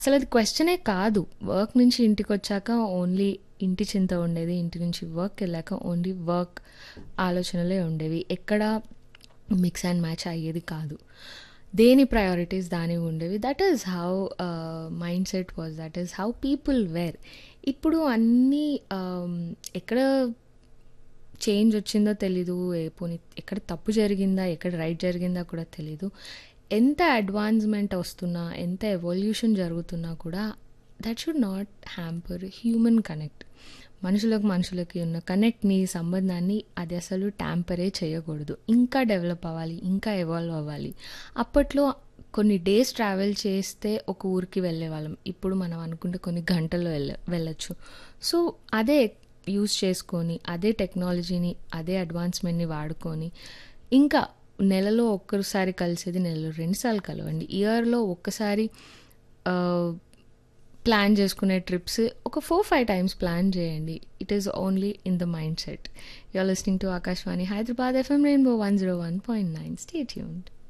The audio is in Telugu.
అసలు అది క్వెషనే కాదు. వర్క్ నుంచి ఇంటికొచ్చాక ఓన్లీ ఇంటి చింత ఉండేది. ఇంటి నుంచి వర్క్‌కెళ్ళాక ఓన్లీ వర్క్ ఆలోచనలే ఉండేవి. ఎక్కడ మిక్స్ అండ్ మ్యాచ్ అయ్యేది కాదు. దేని ప్రయారిటీస్ దానివి ఉండేవి. That is how ah, mindset was. That is how people were. ఇప్పుడు అన్నీ ఆహ్, ఎక్కడ చేంజ్ వచ్చిందో తెలీదు. ఏ పోనీ ఎక్కడ తప్పు జరిగిందా? ఎక్కడ రైట్ జరిగిందా కూడా తెలీదు. ఎంత అడ్వాన్స్‌మెంట్ వస్తున్నా, ఎంత ఎవల్యూషన్ జరుగుతున్నా కూడా that should not hamper human connect. మనుషులకు మనుషులకి ఉన్న కనెక్ట్‌ని, సంబంధాన్ని అది అసలు ట్యాంపరే చేయకూడదు. ఇంకా డెవలప్ అవ్వాలి. ఇంకా ఎవాల్వ్ అవ్వాలి. అప్పట్లో కొన్ని డేస్ ట్రావెల్ చేస్తే ఒక ఊరికి వెళ్ళేవాళ్ళం. ఇప్పుడు మనం అనుకుంటే కొన్ని గంటల్లో వెళ్ళ వెళ్ళొచ్చు. సో, అదే యూజ్ చేసుకొని, అదే టెక్నాలజీని, అదే అడ్వాన్స్‌మెంట్‌ని వాడుకొని, ఇంకా నెలలో ఒక్కసారి కలిసేది నెలలో 2 సార్లు కలవండి. ఇయర్‌లో ఒక్కసారి ఆహ్, ప్లాన్ చేసుకునే ట్రిప్స్ ఒక 4, 5 టైమ్స్ ప్లాన్ చేయండి. It is only in the mindset. You are listening to Akashvani Hyderabad FM rainbow 101.9 stay tuned.